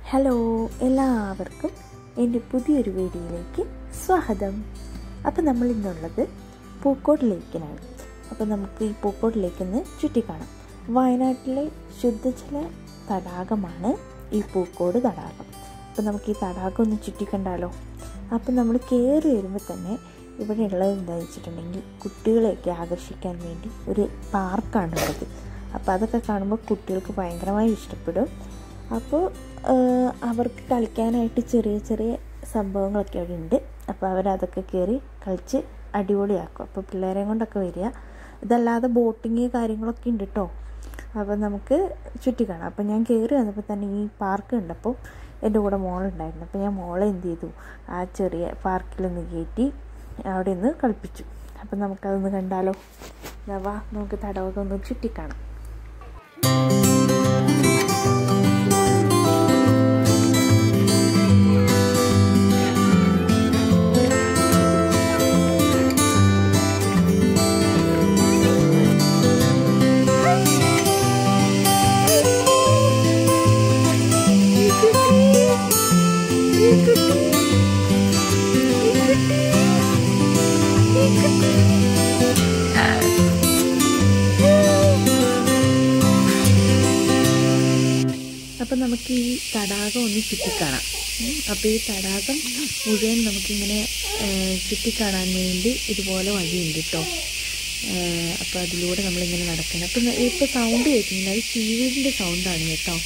hello എല്ലാവർക്കും എൻ്റെ പുതിയൊരു വീഡിയോയിലേക്ക് സ്വാഗതം അപ്പോൾ നമ്മൾ ഇന്നുള്ളത് പൂക്കോട് ലേക്കിനാണ് അപ്പോൾ നമുക്ക് ഈ പൂക്കോട് ലേക്കിന്ന് ചുറ്റിക്കാണാം വയനാട്ടിലെ ശുദ്ധജല തടാകമാണ് ഈ പൂക്കോട് തടാകം അപ്പോൾ നമുക്ക് ഈ തടാകം ഒന്ന് ചുറ്റിക്കണ്ടാലോ അപ്പോൾ നമ്മൾ കയറി വരുമ്പോൾ തന്നെ ഇവിടെ ഉള്ളത് എന്താണെന്ന് വെച്ചിട്ടുണ്ടെങ്കിൽ കുട്ടികളെയൊക്കെ ആകർഷിക്കാൻ വേണ്ടി ഒരു പാർക്കാണ് ഉള്ളത് അപ്പോൾ അതൊക്കെ കാണുമ്പോൾ കുട്ടികൾക്ക് ഭയങ്കരമായി ഇഷ്ടപ്പെടും അപ്പോൾ അവർക്ക് കളിക്കാനായിട്ട് ചെറിയ ചെറിയ സംഭവങ്ങളൊക്കെ അവിടെ ഉണ്ട് അപ്പോൾ അവരതൊക്കെ കയറി കളിച്ച് അടിപൊളിയാക്കും അപ്പോൾ പിള്ളേരെ കൊണ്ടൊക്കെ വരിക ഇതല്ലാതെ ബോട്ടിങ് കാര്യങ്ങളൊക്കെ ഉണ്ട് കേട്ടോ അപ്പോൾ നമുക്ക് ചുറ്റിക്കാണാം അപ്പോൾ ഞാൻ കയറി വന്നപ്പോൾ തന്നെ ഈ പാർക്ക് കണ്ടപ്പോൾ എൻ്റെ കൂടെ മോളുണ്ടായിരുന്നു അപ്പോൾ ഞാൻ മോളെ എന്ത് ചെയ്തു ആ ചെറിയ പാർക്കിലൊന്ന് കയറ്റി അവിടെ നിന്ന് കളിപ്പിച്ചു അപ്പം നമുക്കതൊന്ന് കണ്ടാലോ വാ നമുക്ക് തടവൊക്കെ ഒന്ന് ചുറ്റിക്കാണാം അപ്പം നമുക്ക് ഈ തടാകം ഒന്ന് ചുറ്റിക്കാണാം അപ്പോൾ ഈ തടാകം മുഴുവൻ നമുക്കിങ്ങനെ ചുറ്റിക്കാണാൻ വേണ്ടി ഇതുപോലെ വഴിയുണ്ട് കേട്ടോ അപ്പോൾ അതിലൂടെ നമ്മളിങ്ങനെ നടക്കണം അപ്പം ഇപ്പോൾ സൗണ്ട് കേൾക്കുന്നില്ല അത് സീവീഡിൻ്റെ സൗണ്ടാണ് കേട്ടോ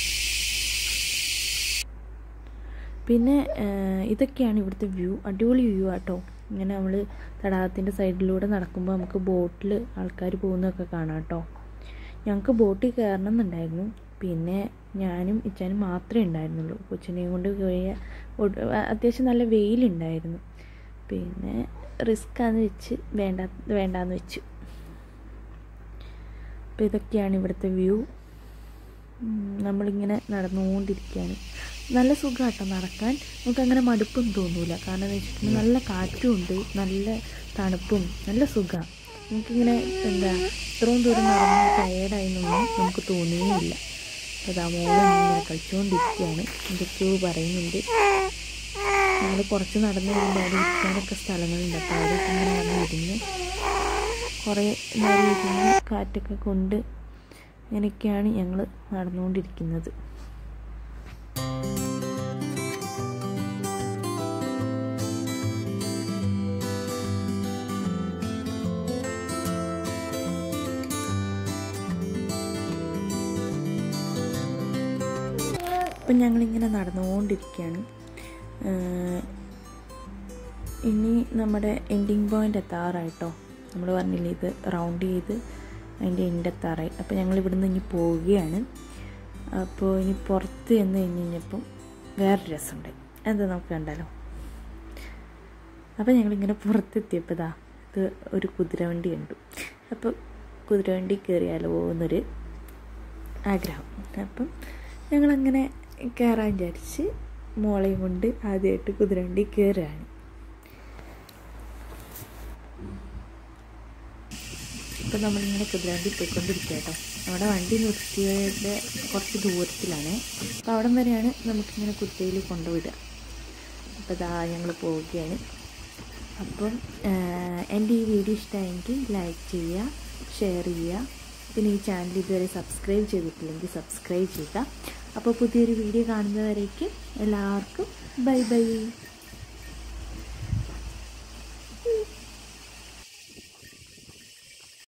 പിന്നെ ഇതൊക്കെയാണ് ഇവിടുത്തെ വ്യൂ അടിപൊളി വ്യൂ ആട്ടോ ഇങ്ങനെ നമ്മൾ തടാകത്തിൻ്റെ സൈഡിലൂടെ നടക്കുമ്പോൾ നമുക്ക് ബോട്ടിൽ ആൾക്കാർ പോകുന്നതൊക്കെ കാണാം കേട്ടോ ഞങ്ങൾക്ക് ബോട്ടിൽ കയറണം എന്നുണ്ടായിരുന്നു പിന്നെ ഞാനും ഇച്ചാനും മാത്രമേ ഉണ്ടായിരുന്നുള്ളൂ കൊച്ചിനെയും കൊണ്ട് പോയ അത്യാവശ്യം നല്ല വെയിലുണ്ടായിരുന്നു പിന്നെ റിസ്ക്കാന്ന് വെച്ച് വേണ്ട വേണ്ടാന്ന് വെച്ചു അപ്പോൾ ഇതൊക്കെയാണ് ഇവിടുത്തെ വ്യൂ നമ്മളിങ്ങനെ നടന്നുകൊണ്ടിരിക്കുകയാണ് നല്ല സുഖമാട്ടോ നടക്കാൻ നമുക്കങ്ങനെ മടുപ്പൊന്നും തോന്നില്ല കാരണം എന്ന് വെച്ചിട്ടുണ്ടെങ്കിൽ നല്ല കാറ്റും ഉണ്ട് നല്ല തണുപ്പും നല്ല സുഖമാണ് നമുക്കിങ്ങനെ എന്താ ഇത്രയും ദൂരം നടന്ന് ടയേർഡായിന്നൊന്നും നമുക്ക് തോന്നുകയില്ല അപ്പോൾ ആ മോള് ഇങ്ങനെ കളിച്ചുകൊണ്ടിരിക്കുകയാണ് എന്തൊക്കെയോ പറയുന്നുണ്ട് ഞങ്ങൾ കുറച്ച് നടന്നു കഴിയുമ്പോൾ അവിടെ ഇരിക്കാനൊക്കെ സ്ഥലങ്ങളുണ്ട് അപ്പോൾ അവിടെ ഇങ്ങനെ വന്ന് ഇരുന്ന് കുറേ നേരം ഇരുന്ന് കാറ്റൊക്കെ കൊണ്ട് അങ്ങനെയൊക്കെയാണ് ഞങ്ങൾ നടന്നുകൊണ്ടിരിക്കുന്നത് അപ്പം ഞങ്ങളിങ്ങനെ നടന്നുകൊണ്ടിരിക്കുകയാണ് ഇനി നമ്മുടെ എൻഡിങ് പോയിൻ്റ് എത്താറായിട്ടോ നമ്മൾ പറഞ്ഞില്ലേ ഇത് റൗണ്ട് ചെയ്ത് അതിൻ്റെ എൻഡ് എത്താറായി അപ്പോൾ ഞങ്ങൾ ഇവിടുന്ന് ഇനി പോവുകയാണ് അപ്പോൾ ഇനി പുറത്ത് ചെന്ന് കഴിഞ്ഞ് കഴിഞ്ഞപ്പം വേറൊരു രസമുണ്ട് എന്താ നമുക്ക് കണ്ടാലോ അപ്പോൾ ഞങ്ങളിങ്ങനെ പുറത്തെത്തിയപ്പോൾ ഇതാ ഇത് ഒരു കുതിരവണ്ടി കണ്ടു അപ്പോൾ കുതിരവണ്ടി കയറിയാലോ എന്നൊരു ആഗ്രഹം അപ്പം ഞങ്ങളങ്ങനെ കയറാൻ വിചാരിച്ച് മോളെയും കൊണ്ട് ആദ്യമായിട്ട് കുതിരവണ്ടി കയറുകയാണ് ഇപ്പം നമ്മളിങ്ങനെ കുതിരവണ്ടി പോയിക്കൊണ്ടിരിക്കുക കേട്ടോ നമ്മുടെ വണ്ടി നിർത്തിയതിൻ്റെ കുറച്ച് ദൂരത്തിലാണ് അപ്പോൾ അവിടം വരെയാണ് നമുക്കിങ്ങനെ കുതിരയിൽ കൊണ്ടുവിടുക അപ്പോൾ ഇതാ ഞങ്ങൾ പോവുകയാണ് അപ്പം എൻ്റെ ഈ വീഡിയോ ഇഷ്ടമായെങ്കിൽ ലൈക്ക് ചെയ്യുക ഷെയർ ചെയ്യുക പിന്നെ ഈ ചാനൽ ഇതുവരെ സബ്സ്ക്രൈബ് ചെയ്തിട്ടില്ലെങ്കിൽ സബ്സ്ക്രൈബ് ചെയ്യുക അപ്പോൾ പുതിയൊരു വീഡിയോ കാണുന്നവരേക്കും എല്ലാവർക്കും ബൈ ബൈ